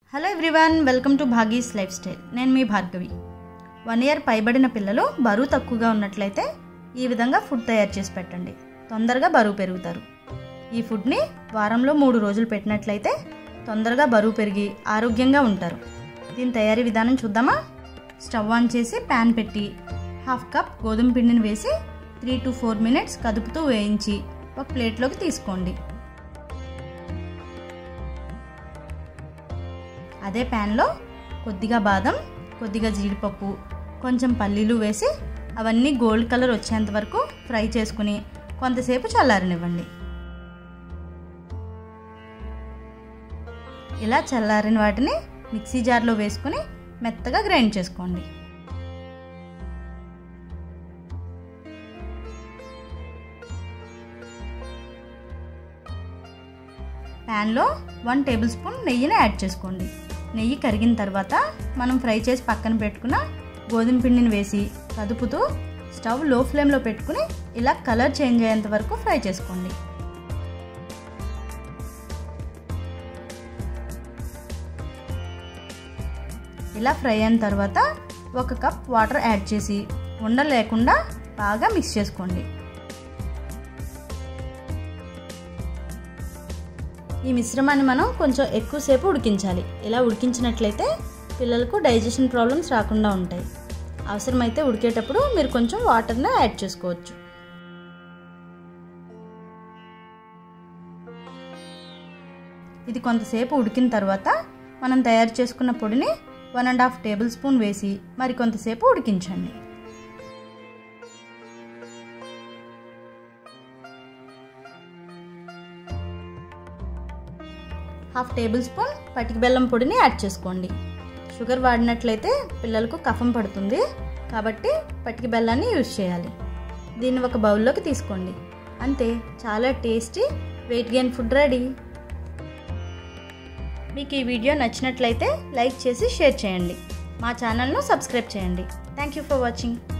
hello everyone welcome to Bhagi's lifestyle నేను మీ Bhargavi one year పైబడిన పిల్లలు బరువు తక్కువగా ఉన్నట్లయితే ఈ విధంగా ఫుడ్ తయారు చేసి పెట్టండి తొందరగా బరువు పెరుగుతారు ఈ ఫుడ్ని వారంలో మూడు రోజులు పెట్టినట్లయితే తొందరగా బరువు పెరిగి ఆరోగ్యంగా ఉంటారు దీని తయారీ విధానం చూద్దామా స్టవ్ ఆన్ చేసి ప్యాన్ పెట్టి హాఫ్ కప్ గోధుమ పిండిని వేసి త్రీ టు ఫోర్ మినిట్స్ కదుపుతూ వేయించి ఒక ప్లేట్లోకి తీసుకోండి అదే ప్యాన్లో కొద్దిగా బాదం కొద్దిగా జీడిపప్పు కొంచెం పల్లీలు వేసి అవన్నీ గోల్డ్ కలర్ వచ్చేంత వరకు ఫ్రై చేసుకుని కొంతసేపు చల్లారనివ్వండి ఇలా చల్లారిన వాటిని మిక్సీ జార్లో వేసుకుని మెత్తగా గ్రైండ్ చేసుకోండి ప్యాన్లో వన్ టేబుల్ స్పూన్ నెయ్యిని యాడ్ చేసుకోండి నెయ్యి కరిగిన తర్వాత మనం ఫ్రై చేసి పక్కన పెట్టుకున్న గోధుమ పిండిని వేసి కదుపుతూ స్టవ్ లో ఫ్లేమ్లో పెట్టుకుని ఇలా కలర్ చేంజ్ అయ్యేంత వరకు ఫ్రై చేసుకోండి ఇలా ఫ్రై అయిన తర్వాత ఒక కప్ వాటర్ యాడ్ చేసి ఉండ లేకుండా బాగా మిక్స్ చేసుకోండి ఈ మిశ్రమాన్ని మనం కొంచెం ఎక్కువసేపు ఉడికించాలి ఇలా ఉడికించినట్లయితే పిల్లలకు డైజెషన్ ప్రాబ్లమ్స్ రాకుండా ఉంటాయి అవసరమైతే ఉడికేటప్పుడు మీరు కొంచెం వాటర్ని యాడ్ చేసుకోవచ్చు ఇది కొంతసేపు ఉడికిన తర్వాత మనం తయారు చేసుకున్న పొడిని one and half tablespoon వేసి మరి కొంతసేపు ఉడికించండి హాఫ్ టేబుల్ స్పూన్ పటిక బెల్లం పొడిని యాడ్ చేసుకోండి షుగర్ వాడినట్లయితే పిల్లలకు కఫం పడుతుంది కాబట్టి పటిక బెల్లాన్ని యూజ్ చేయాలి దీన్ని ఒక బౌల్లోకి తీసుకోండి అంతే చాలా tasty weight gain food ready మీకు ఈ వీడియో నచ్చినట్లయితే లైక్ చేసి షేర్ చేయండి మా ఛానల్ను సబ్స్క్రైబ్ చేయండి థ్యాంక్ యూ ఫర్ వాచింగ్